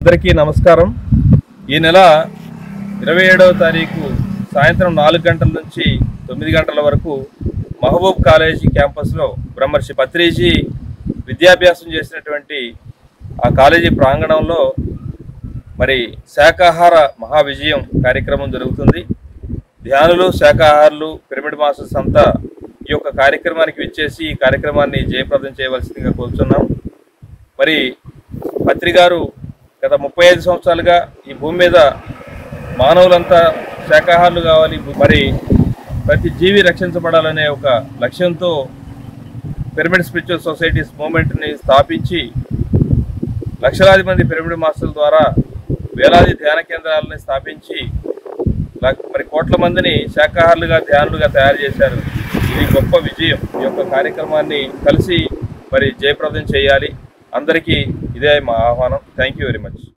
అందరికీ నమస్కారం ఈ నెల ఇరవై ఏడవ తారీఖు సాయంత్రం నాలుగు గంటల నుంచి తొమ్మిది గంటల వరకు మహబూబ్ కాలేజీ క్యాంపస్లో బ్రహ్మర్షి పత్రిజీ విద్యాభ్యాసం చేసినటువంటి ఆ కాలేజీ ప్రాంగణంలో మరి శాకాహార మహావిజయం కార్యక్రమం జరుగుతుంది ధ్యానులు శాకాహారులు పిరమిడ్ మాస్టర్స్ అంతా ఈ యొక్క కార్యక్రమానికి విచ్చేసి ఈ కార్యక్రమాన్ని జయప్రదం చేయవలసిందిగా కోరుతున్నాం మరి పత్రి గారు గత ముప్పై ఐదు సంవత్సరాలుగా ఈ భూమి మీద మానవులంతా శాకాహారులు కావాలి మరి ప్రతి జీవి రక్షించబడాలనే ఒక లక్ష్యంతో పిరమిడ్ స్పిరిచువల్ సొసైటీస్ మూమెంట్ని స్థాపించి లక్షలాది మంది పిరమిడ్ మాస్టర్ల ద్వారా వేలాది ధ్యాన కేంద్రాలని స్థాపించి లక్- మరి కోట్ల మందిని శాకాహారులుగా ధ్యానులుగా తయారు చేశారు ఇది గొప్ప విజయం ఈ యొక్క కార్యక్రమాన్ని కలిసి మరి జయప్రదం చేయాలి అందరికీ ఇదే మా ఆహ్వానం థ్యాంక్ యూ వెరీ మచ్